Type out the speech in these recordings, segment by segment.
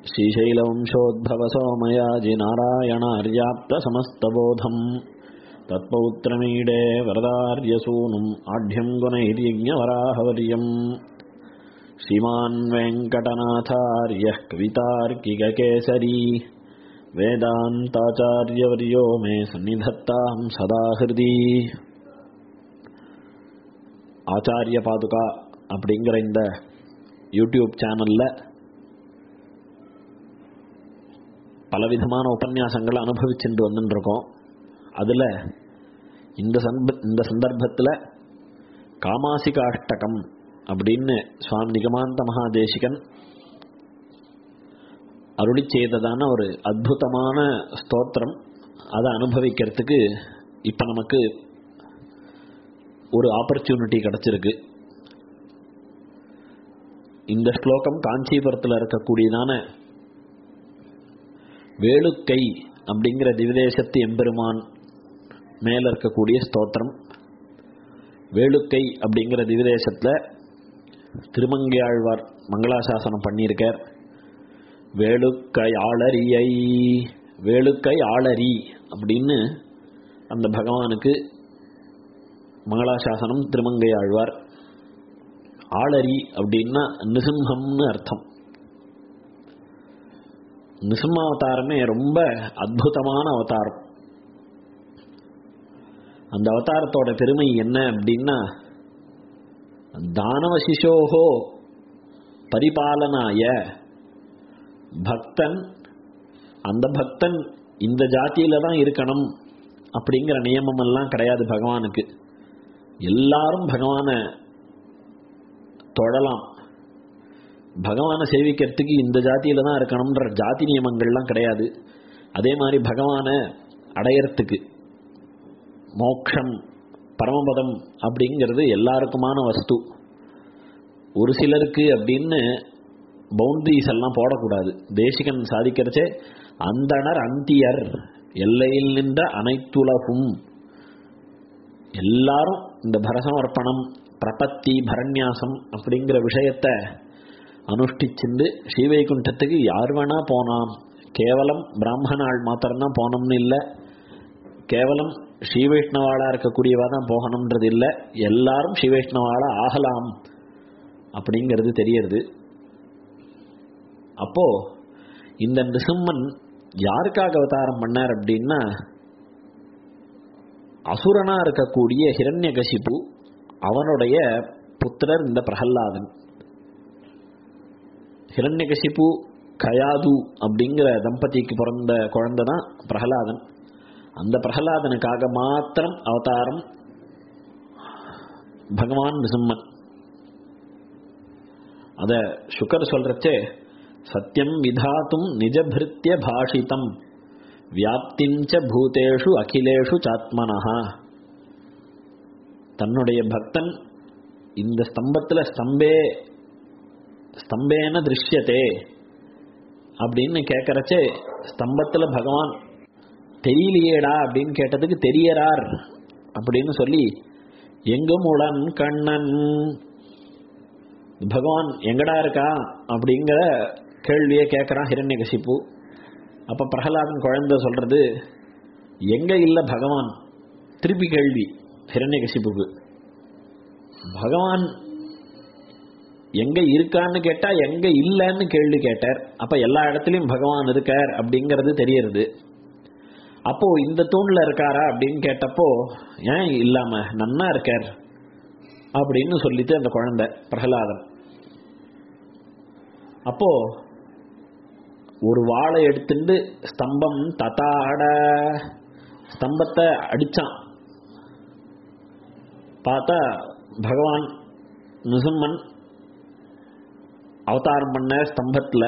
श्रीशैलवंशोद्भवसोमयाजिनारायणार्याप्तसमस्तबोधम् तत्पौत्रमीडे वरदार्यसूनुम् आढ्यम् गुणैर्यज्ञवराहवर्यम् श्रीमान् वेङ्कटनाथार्यः कवितार्किककेसरी वेदान्ताचार्यवर्यो मे सन्निधत्ताम् सदा हृदि ஆச்சாரிய பாதுகா அப்படிங்கிற இந்த யூடியூப் சேனல்ல பலவிதமான உபன்யாசங்களை அனுபவிச்சுட்டு வந்துட்டு இருக்கோம் அதில் இந்த சந்த இந்த சந்தர்ப்பத்தில் காமாசிகாஷ்டகம் அப்படின்னு சுவாமி நிகமாந்த மகாதேசிகன் அருளி செய்ததான ஒரு அற்புதமான ஸ்தோத்திரம் அதை அனுபவிக்கிறதுக்கு இப்போ நமக்கு ஒரு ஆப்பர்ச்சுனிட்டி கிடச்சிருக்கு இந்த ஸ்லோகம் காஞ்சிபுரத்தில் இருக்கக்கூடியதான வேளுக்கை அப்படிங்கிற திவிதேசத்து எம்பெருமான் மேல இருக்கக்கூடிய ஸ்தோத்திரம் வேளுக்கை அப்படிங்கிற திவிதேசத்தில் திருமங்கையாழ்வார் மங்களாசாசனம் பண்ணியிருக்கார் வேளுக்கை ஆளரியை வேளுக்கை ஆளரி அப்படின்னு அந்த பகவானுக்கு மங்களாசாசனம் திருமங்கை ஆழ்வார் ஆளரி அப்படின்னா நிசிம்ஹம்னு அர்த்தம் நிசிம்ம அவதாரமே ரொம்ப அற்புதமான அவதாரம் அந்த அவதாரத்தோட பெருமை என்ன அப்படின்னா தானவ சிசோகோ பரிபாலனாய பக்தன் அந்த பக்தன் இந்த ஜாத்தியில தான் இருக்கணும் அப்படிங்கிற நியமம் எல்லாம் கிடையாது பகவானுக்கு எல்லாரும் பகவானை தொழலாம் பகவானை சேவிக்கிறதுக்கு இந்த ஜாத்தியில தான் இருக்கணும்ன்ற ஜாதி நியமங்கள்லாம் கிடையாது அதே மாதிரி பகவானை அடையறதுக்கு மோக்ஷம் பரமபதம் அப்படிங்கிறது எல்லாருக்குமான வஸ்து ஒரு சிலருக்கு அப்படின்னு பவுண்டரிஸ் எல்லாம் போடக்கூடாது தேசிகன் சாதிக்கிறச்சே அந்தனர் அந்தியர் எல்லையில் நின்ற அனைத்துலகும் எல்லாரும் இந்த பரசமர்ப்பணம் பிரபத்தி பரநியாசம் அப்படிங்கிற விஷயத்த அனுஷ்டிச்சுண்டு ஸ்ரீவைகுண்டத்துக்கு யார் வேணா போனாம் கேவலம் பிராமணாள் மாத்திரம்தான் போனோம்னு இல்லை கேவலம் ஸ்ரீவைஷ்ணவாளா இருக்கக்கூடியவா தான் போகணுன்றது இல்லை எல்லாரும் ஸ்ரீவைஷ்ணவாளா ஆகலாம் அப்படிங்கிறது தெரியறது அப்போ இந்த நிசிம்மன் யாருக்காக அவதாரம் பண்ணார் அப்படின்னா அசுரனா இருக்கக்கூடிய ஹிரண்யகசிபு அவனுடைய புத்திரர் இந்த பிரகல்லாதன் ஹிரண்யகசிபு கயாது அப்படிங்கிற தம்பதிக்கு பிறந்த குழந்தை தான் பிரகலாதன் அந்த பிரகலாதனுக்காக மாத்திரம் அவதாரம் பகவான் நிசிம்மன் அத சுகர் சொல்றச்சே சத்தியம் விதாத்தும் நிஜபிருத்திய பாஷிதம் வியாப்திஞ்ச பூதேஷு அகிலேஷு சாத்மனஹா தன்னுடைய பக்தன் இந்த ஸ்தம்பத்துல ஸ்தம்பே ஸ்தம்பேன திருஷ்யத்தே அப்படின்னு கேட்கறச்சே ஸ்தம்பத்துல பகவான் தெரியலையேடா அப்படின்னு கேட்டதுக்கு தெரியறார் அப்படின்னு சொல்லி எங்கும் உடன் கண்ணன் பகவான் எங்கடா இருக்கா அப்படிங்கிற கேள்வியை கேட்குறான் ஹிரண்யகசிப்பு அப்போ பிரகலாதன் குழந்தை சொல்றது எங்க இல்லை பகவான் திருப்பி கேள்வி ஹிரண்யகசிப்புக்கு பகவான் எங்க இருக்கான்னு கேட்டா எங்க இல்லைன்னு கேள்வி கேட்டார் அப்ப எல்லா இடத்துலயும் பகவான் இருக்கார் அப்படிங்கிறது தெரியறது அப்போ இந்த தூண்ல இருக்காரா அப்படின்னு கேட்டப்போ ஏன் இல்லாம நன்னா இருக்கார் அப்படின்னு சொல்லிட்டு அந்த குழந்தை பிரகலாதன் அப்போ ஒரு வாழை எடுத்துட்டு ஸ்தம்பம் தத்தாட ஸ்தம்பத்தை அடிச்சான் பார்த்தா பகவான் நிசும்மன் அவதாரம் பண்ண ஸ்தம்பத்தில்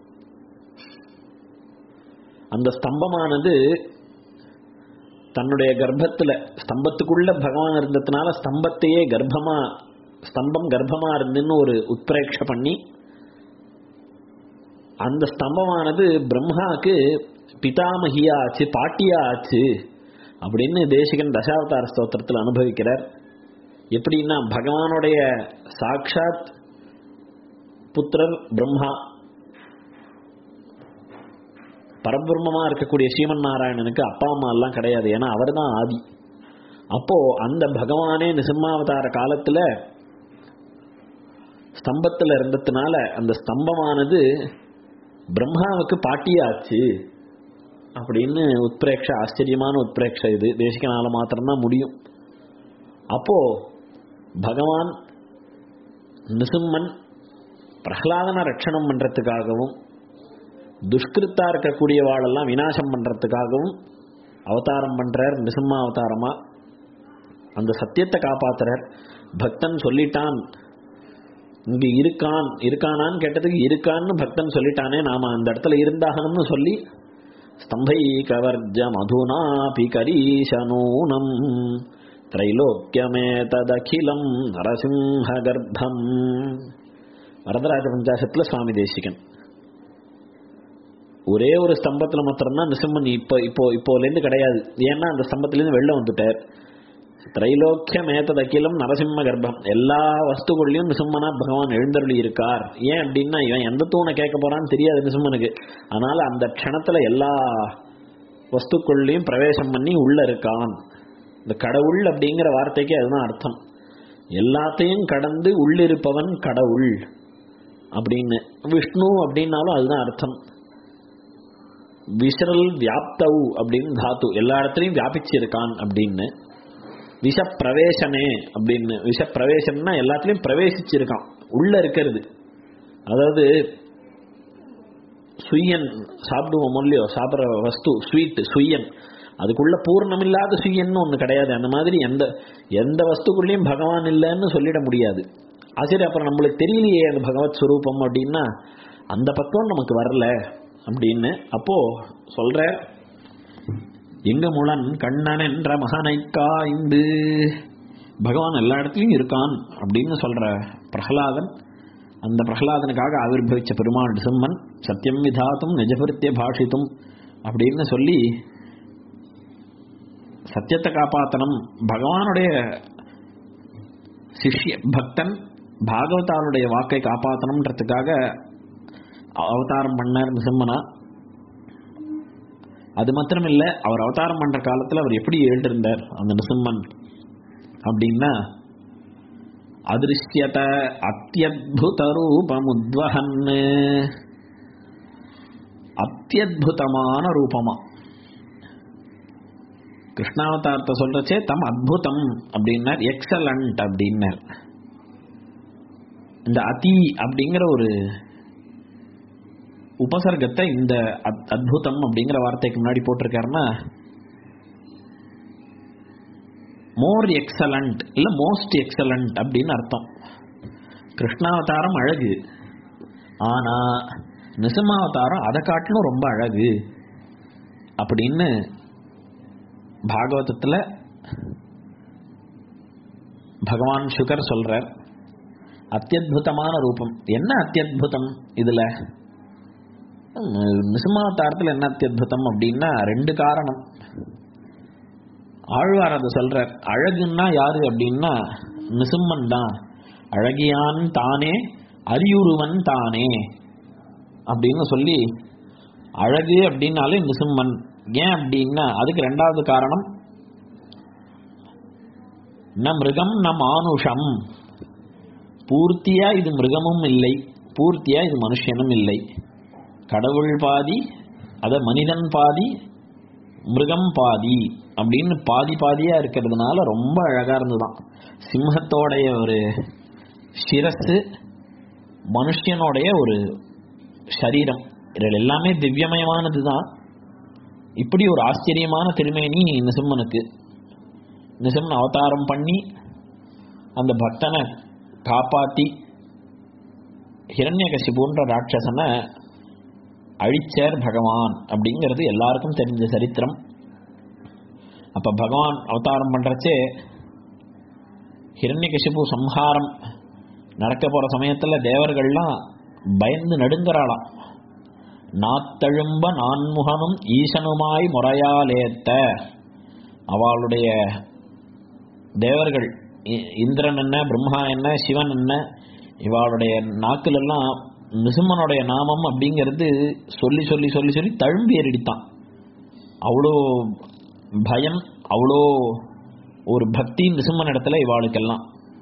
அந்த ஸ்தம்பமானது தன்னுடைய கர்ப்பத்தில் ஸ்தம்பத்துக்குள்ள பகவான் இருந்ததுனால ஸ்தம்பத்தையே கர்ப்பமா ஸ்தம்பம் கர்ப்பமா இருந்துன்னு ஒரு உத்பிரேட்ச பண்ணி அந்த ஸ்தம்பமானது பிரம்மாவுக்கு பிதாமகியா ஆச்சு பாட்டியா ஆச்சு அப்படின்னு தேசிகன் தசாவதார ஸ்தோத்திரத்தில் அனுபவிக்கிறார் எப்படின்னா பகவானுடைய சாட்சாத் புத்திரர் பிரம்மா பரபிரம்மமா இருக்கக்கூடிய ஸ்ரீமன் நாராயணனுக்கு அப்பா அம்மா எல்லாம் கிடையாது ஏன்னா அவர்தான் ஆதி அப்போ அந்த பகவானே நிசிம்மாவதார காலத்துல ஸ்தம்பத்துல இருந்ததுனால அந்த ஸ்தம்பமானது பிரம்மாவுக்கு பாட்டியாச்சு அப்படின்னு உத்பிரேக்ஷ ஆச்சரியமான உத்பிரேக்ஷ இது தேசிகனால மாத்திரம்தான் முடியும் அப்போ பகவான் நிசிம்மன் பிரகலாதனை ரட்சணம் பண்றதுக்காகவும் துஷ்கிருத்தா இருக்கக்கூடிய வாழெல்லாம் விநாசம் பண்றதுக்காகவும் அவதாரம் பண்றார் நிசிம்ம அவதாரமா அந்த சத்தியத்தை காப்பாத்துறார் பக்தன் சொல்லிட்டான் இங்க இருக்கான் இருக்கானான்னு கேட்டதுக்கு இருக்கான்னு பக்தன் சொல்லிட்டானே நாம அந்த இடத்துல இருந்தாகணும்னு சொல்லி ஸ்தம்பை கவர்ஜ மதுனாபி கரீசனூனம் திரைலோக்கியமே ததகிலம் நரசிம்ஹ கர்ப்பம் வரதராஜ பஞ்சாசத்துல சுவாமி தேசிகன் ஒரே ஒரு ஸ்தம்பத்துல மாத்திரம்தான் நிசிம்மன் இப்போ இப்போ இப்போலேருந்து கிடையாது ஏன்னா அந்த ஸ்தம்பத்திலேருந்து வெளில வந்துட்டார் திரைலோக்கியம் ஏத்தது அகிலம் நரசிம்ம கர்ப்பம் எல்லா வஸ்துக்குள்ளேயும் நிசிம்மனா பகவான் எழுந்தருளி இருக்கார் ஏன் அப்படின்னா இவன் எந்த தூணை கேட்க போறான்னு தெரியாது நிசிம்மனுக்கு அதனால அந்த க்ஷணத்துல எல்லா வஸ்துக்குள்ளேயும் பிரவேசம் பண்ணி உள்ள இருக்கான் இந்த கடவுள் அப்படிங்கிற வார்த்தைக்கு அதுதான் அர்த்தம் எல்லாத்தையும் கடந்து உள்ளிருப்பவன் கடவுள் அப்படின்னு விஷ்ணு அப்படின்னாலும் அதுதான் அர்த்தம் விசரல் வியாப்தவு அப்படின்னு தாத்து எல்லா இடத்துலையும் வியாபிச்சு இருக்கான் அப்படின்னு விஷ பிரவேசனே அப்படின்னு விஷ பிரவேசம்னா எல்லாத்துலயும் பிரவேசிச்சிருக்கான் உள்ள இருக்கிறது அதாவது சுயன் சாப்பிடுவோம் இல்லையோ சாப்பிட்ற வஸ்து ஸ்வீட் சுயன் அதுக்குள்ள பூர்ணமில்லாத சுயன்னு ஒன்று கிடையாது அந்த மாதிரி எந்த எந்த வஸ்துக்குள்ளேயும் பகவான் இல்லைன்னு சொல்லிட முடியாது ஆச்சரிய அப்புறம் நம்மளுக்கு தெரியலையே அந்த பகவத் ஸ்வரூபம் அப்படின்னா அந்த பக்கம் நமக்கு வரல அப்படின்னு அப்போ சொல்ற எங்க முளன் கண்ணன் என்ற மகனை காய்ந்து பகவான் எல்லா இடத்துலையும் இருக்கான் அப்படின்னு சொல்ற பிரகலாதன் அந்த பிரகலாதனுக்காக ஆவிர்வவிச்ச பெருமாள் டிசம்மன் சத்தியம் விதாத்தும் நிஜபரித்திய பாஷித்தும் அப்படின்னு சொல்லி சத்தியத்தை காப்பாத்தனம் பகவானுடைய சிஷ்ய பக்தன் பாகவதாருடைய வாக்கை காப்பாத்தணுன்றதுக்காக அவதாரம் பண்ணார் நிசம்மனா அது மாத்திரம் இல்ல அவர் அவதாரம் பண்ற காலத்துல அவர் எப்படி எழுந்திருந்தார் அந்த நிசிம்மன் அப்படின்னா அதிருஷ்யத அத்தியுத ரூபமுத்வகன் அத்தியுதமான ரூபமா கிருஷ்ணாவதாரத்தை சொல்றச்சே தம் அத்புதம் அப்படின்னார் எக்ஸலண்ட் அப்படின்னார் இந்த அதி அப்படிங்கிற ஒரு உபசர்க்கத்தை இந்த அத்- அத்புதம் அப்படிங்கிற வார்த்தைக்கு முன்னாடி போட்டிருக்காருன்னா மோர் எக்ஸலண்ட் இல்ல மோஸ்ட் எக்ஸலண்ட் அப்படின்னு அர்த்தம் கிருஷ்ணாவதாரம் அழகு ஆனா நிசமாவதாரம் அதை காட்டிலும் ரொம்ப அழகு அப்படின்னு பாகவதத்துல பகவான் சுகர் சொல்றார் அத்தியுதமான ரூபம் என்ன அத்தியுதம் இதுல நிசமாவதாரத்தில் என்ன அத்தியுதம் அப்படின்னா ரெண்டு காரணம் ஆழ்வார் அதை சொல்றார் அழகுன்னா யாரு அப்படின்னா நிசிம்மன் தான் அழகியான் தானே அரியுருவன் தானே அப்படின்னு சொல்லி அழகு அப்படின்னாலே நிசிம்மன் ஏன் அப்படின்னா அதுக்கு ரெண்டாவது காரணம் ந மிருகம் ந மானுஷம் பூர்த்தியா இது மிருகமும் இல்லை பூர்த்தியா இது மனுஷனும் இல்லை கடவுள் பாதி அத மனிதன் பாதி மிருகம் பாதி அப்படின்னு பாதி பாதியா இருக்கிறதுனால ரொம்ப அழகா இருந்துதான் சிம்மத்தோடைய ஒரு சிரசு மனுஷனுடைய ஒரு சரீரம் இதில் எல்லாமே திவ்யமயமானது தான் இப்படி ஒரு ஆச்சரியமான திருமேனி நிசிம்மனுக்கு நிசிம்மன் அவதாரம் பண்ணி அந்த பக்தனை காப்பாத்தி ஹிரண்யகசிபுன்ற ராட்சசனை அழிச்சார் பகவான் அப்படிங்கிறது எல்லாருக்கும் தெரிஞ்ச சரித்திரம் அப்ப பகவான் அவதாரம் பண்றச்சே ஹிரண்யகசிபு சம்ஹாரம் நடக்க போற சமயத்துல தேவர்கள்லாம் பயந்து நடுங்கறாளாம் நாத்தழும்ப நான்முகனும் ஈசனுமாய் முறையாலேத்த அவளுடைய தேவர்கள் இ- இந்திரன் என்ன பிரம்மா என்ன சிவன் என்ன இவாளுடைய நாக்கிலெல்லாம் நிசிம்மனுடைய நாமம் அப்படிங்கிறது சொல்லி சொல்லி சொல்லி சொல்லி தழும்பி ஏறிடித்தான் அவ்வளோ பயம் அவ்வளோ ஒரு பக்தி நிசிம்மன் இடத்துல இவாளுக்கெல்லாம்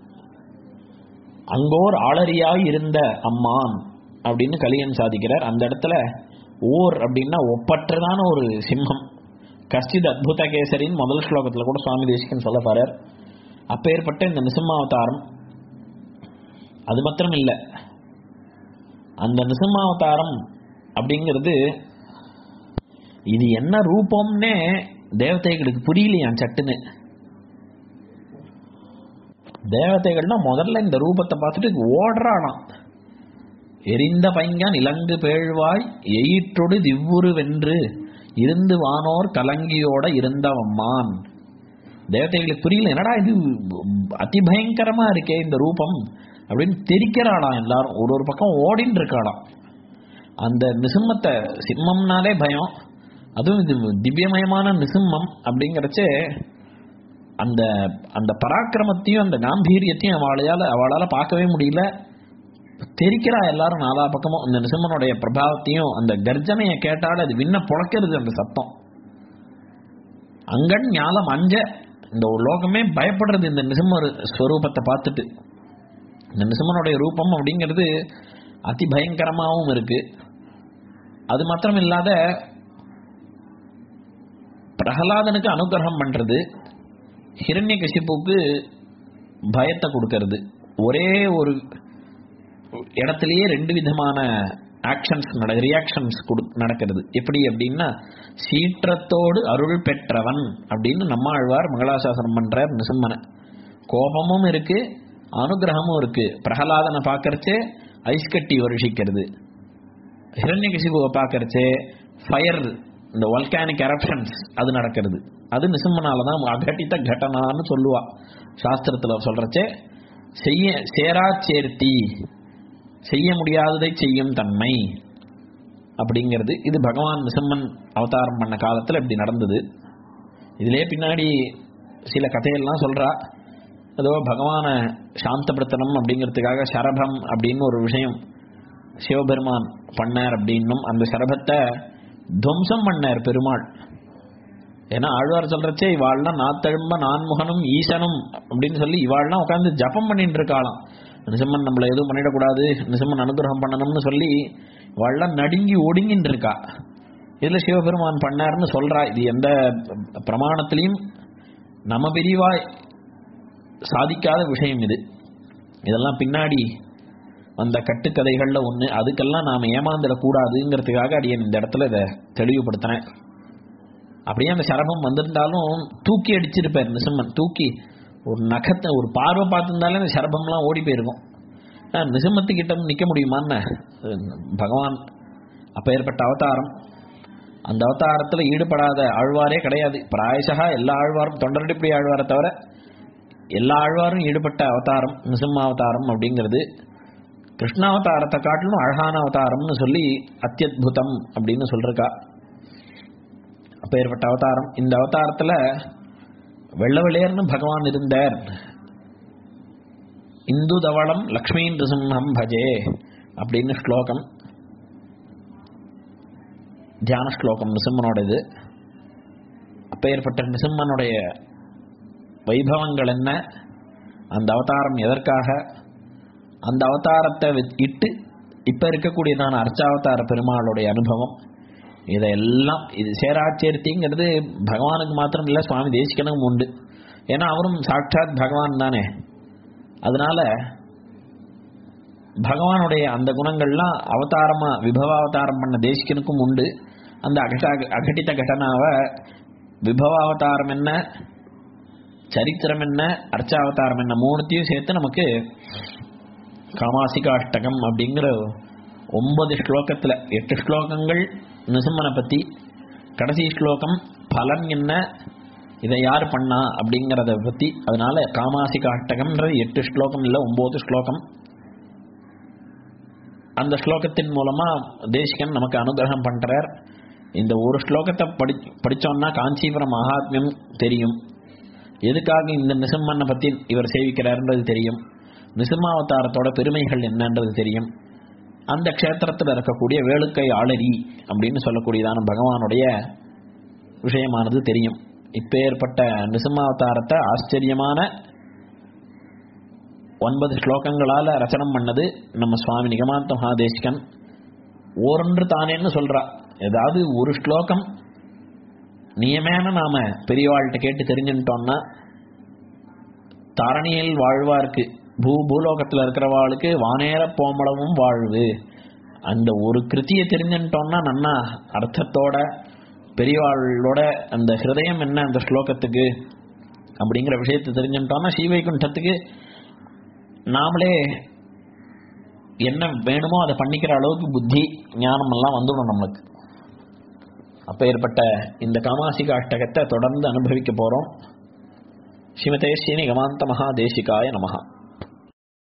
அங்கோர் ஆளறியாய் இருந்த அம்மான் அப்படின்னு கலியன் சாதிக்கிறார் அந்த இடத்துல ஓர் அப்படின்னா ஒப்பற்றதான ஒரு சிம்மம் கஷ்டித் அத்புத கேசரின் முதல் ஸ்லோகத்தில் கூட சுவாமி தேசிகன் சொல்ல பாரார் அப்பேற்பட்ட இந்த நிசிம்மாவதாரம் அது மாத்திரம் இல்லை அந்த நிசிம்மாவதாரம் அப்படிங்கிறது இது என்ன ரூபம்னே தேவதைகளுக்கு புரியலையாம் சட்டுன்னு தேவதைகள்னா முதல்ல இந்த ரூபத்தை பார்த்துட்டு ஓடுறானாம் எரிந்த பைங்கன் இலங்கு பேழ்வாய் எயிற்றொடு திவ்வுரு வென்று இருந்து வானோர் கலங்கியோட இருந்தவம்மான் தேவதைகளுக்கு புரியல என்னடா இது அதிபயங்கரமா இருக்கே இந்த ரூபம் அப்படின்னு தெரிக்கிறாளாம் எல்லாரும் ஒரு ஒரு பக்கம் ஓடின்னு இருக்காளாம் அந்த நிசிம்மத்தை சிம்மம்னாலே பயம் அதுவும் இது திவ்யமயமான நிசிம்மம் அப்படிங்கிறச்சே அந்த அந்த பராக்கிரமத்தையும் அந்த காம்பீரியத்தையும் அவளையால அவளால பார்க்கவே முடியல தெரிக்கிறா எல்லாரும் நாலா பக்கமும் அந்த நிசிம்மனுடைய பிரபாவத்தையும் அந்த கர்ஜனையை கேட்டால் அது விண்ண புழக்கிறது அந்த சத்தம் அங்கன் ஞாலம் அஞ்ச இந்த ஒரு லோகமே பயப்படுறது இந்த நிசிம்ம ஸ்வரூபத்தை பார்த்துட்டு இந்த நிசிம்மனுடைய ரூபம் அப்படிங்கிறது அதி பயங்கரமாகவும் இருக்கு அது மாத்திரம் இல்லாத பிரகலாதனுக்கு அனுகிரகம் பண்றது ஹிரண்ய கசிப்புக்கு பயத்தை கொடுக்கறது ஒரே ஒரு இடத்துலயே ரெண்டு விதமான ஆக்ஷன்ஸ் நட ரியாக்ஷன்ஸ் கொடு நடக்கிறது எப்படி அப்படின்னா சீற்றத்தோடு அருள் பெற்றவன் அப்படின்னு நம்மாழ்வார் மங்களாசாசனம் பண்றார் நிசம்மனை கோபமும் இருக்கு அனுகிரகமும் இருக்கு பிரகலாதனை பார்க்கறச்சே ஐஸ் கட்டி வருஷிக்கிறது ஹிரண்யகசிபுவை பார்க்கறச்சே ஃபயர் இந்த வல்கானிக் எரப்ஷன்ஸ் அது நடக்கிறது அது நிசிம்மனால தான் அகட்டித்த கடனான்னு சொல்லுவா சாஸ்திரத்துல சொல்றச்சே செய்ய சேரா சேர்த்தி செய்ய முடியாததை செய்யும் தன்மை அப்படிங்கிறது இது பகவான் நிசம்மன் அவதாரம் பண்ண காலத்தில் இப்படி நடந்தது இதிலே பின்னாடி சில கதையெல்லாம் சொல்றா ஏதோ பகவானை சாந்தப்படுத்தணும் அப்படிங்கிறதுக்காக சரபம் அப்படின்னு ஒரு விஷயம் சிவபெருமான் பண்ணார் அப்படின்னும் அந்த சரபத்தை துவம்சம் பண்ணார் பெருமாள் ஏன்னா ஆழ்வார் சொல்றச்சே இவாள்லாம் நாத்தழும்ப நான்முகனும் ஈசனும் அப்படின்னு சொல்லி இவாள்லாம் உட்காந்து ஜபம் பண்ணிட்டு இருக்காளாம் நிசம்மன் நம்மளை எதுவும் பண்ணிடக்கூடாது நிசம்மன் அனுகிரகம் பண்ணணும்னு சொல்லி இவாள்லாம் நடுங்கி ஒடுங்கின்னு இருக்கா இதுல சிவபெருமான் பண்ணாருன்னு சொல்றா இது எந்த பிரமாணத்திலையும் நம்ம பிரிவாய் சாதிக்காத விஷயம் இது இதெல்லாம் பின்னாடி அந்த கட்டுக்கதைகள்ல ஒண்ணு அதுக்கெல்லாம் நாம ஏமாந்துடக்கூடாதுங்கிறதுக்காக அடியன் இந்த இடத்துல இதை தெளிவுபடுத்தினேன் அப்படியே அந்த சரபம் வந்திருந்தாலும் தூக்கி அடிச்சிருப்பார் நிசம்மன் தூக்கி ஒரு நகத்தை ஒரு பார்வை பார்த்திருந்தாலே அந்த சரபம்லாம் ஓடி போயிருக்கும் நிசம்மத்துக்கிட்ட நிற்க முடியுமான்னு பகவான் அப்ப ஏற்பட்ட அவதாரம் அந்த அவதாரத்தில் ஈடுபடாத ஆழ்வாரே கிடையாது பிராயசகா எல்லா ஆழ்வாரும் தொண்டரடிப்படி ஆழ்வாரை தவிர எல்லா ஆழ்வாரும் ஈடுபட்ட அவதாரம் நிசிம்ம அவதாரம் அப்படிங்கிறது கிருஷ்ணாவதாரத்தை காட்டிலும் அழகான அவதாரம்னு சொல்லி அத்தியுதம் அப்படின்னு சொல்றா அப்பேற்பட்ட அவதாரம் இந்த அவதாரத்துல வெள்ள வெளியர்னு பகவான் இருந்தார் இந்து தவளம் லக்ஷ்மி நிருசிம்ஹம் பஜே அப்படின்னு ஸ்லோகம் தியான ஸ்லோகம் நிசிம்மனோட இது அப்பேற்பட்ட நிசிம்மனுடைய வைபவங்கள் என்ன அந்த அவதாரம் எதற்காக அந்த அவதாரத்தை இட்டு இப்ப இருக்கக்கூடியதான அர்ச்சாவதார பெருமாளுடைய அனுபவம் இதெல்லாம் இது சேராச்சேர்த்திங்கிறது பகவானுக்கு மாத்திரம் இல்லை சுவாமி தேசிகனும் உண்டு ஏன்னா அவரும் சாட்சாத் பகவான் தானே அதனால பகவானுடைய அந்த குணங்கள்லாம் அவதாரமா விபவாவதாரம் பண்ண தேசிகனுக்கும் உண்டு அந்த அகட்ட அகட்டித்த கடனாவை விபவாவதாரம் என்ன சரித்திரம் என்ன அர்ச்சாவதாரம் என்ன மூணுத்தையும் சேர்த்து நமக்கு காமாசிகாஷ்டகம் அப்படிங்கிற ஒன்பது ஸ்லோகத்தில் எட்டு ஸ்லோகங்கள் நிசம்மனை பற்றி கடைசி ஸ்லோகம் பலன் என்ன இதை யார் பண்ணா அப்படிங்கிறத பற்றி அதனால காமாசிகாஷ்டகம்ன்றது எட்டு ஸ்லோகம் இல்லை ஒன்பது ஸ்லோகம் அந்த ஸ்லோகத்தின் மூலமா தேசிகன் நமக்கு அனுகிரகம் பண்றார் இந்த ஒரு ஸ்லோகத்தை படி படிச்சோம்னா காஞ்சிபுரம் மகாத்மியம் தெரியும் எதுக்காக இந்த நிசம்மனை பற்றி இவர் சேவிக்கிறார்ன்றது தெரியும் நிசிம்மாவதாரத்தோட பெருமைகள் என்னன்றது தெரியும் அந்த க்ஷேத்திரத்தில் இருக்கக்கூடிய வேளுக்கை ஆளரி அப்படின்னு சொல்லக்கூடியதான பகவானுடைய விஷயமானது தெரியும் இப்பேற்பட்ட நிசிம்மாவதாரத்தை ஆச்சரியமான ஒன்பது ஸ்லோகங்களால ரச்சனம் பண்ணது நம்ம சுவாமி நிகமாந்த மகாதேசிகன் ஓரொன்று தானேன்னு சொல்றா ஏதாவது ஒரு ஸ்லோகம் நியமேன நாம பெரியவாள்கிட்ட கேட்டு தெரிஞ்சுட்டோம்னா தரணியில் வாழ்வார்க்கு பூ பூலோகத்தில் இருக்கிறவாளுக்கு வானேர போமளவும் வாழ்வு அந்த ஒரு கிருத்தியை தெரிஞ்சுட்டோம்னா நன்னா அர்த்தத்தோட பெரியவாளோட அந்த ஹிருதயம் என்ன அந்த ஸ்லோகத்துக்கு அப்படிங்கிற விஷயத்தை தெரிஞ்சுட்டோம்னா ஸ்ரீவைகுண்டத்துக்கு நாமளே என்ன வேணுமோ அதை பண்ணிக்கிற அளவுக்கு புத்தி ஞானம் எல்லாம் வந்துடும் நம்மளுக்கு அப்ப ஏற்பட்ட இந்த காமாசிக அஷ்டகத்தை தொடர்ந்து அனுபவிக்க போறோம் ஸ்ரீமதே ஸ்ரீ நிகமாந்த மகாதேசிகாய நமஹா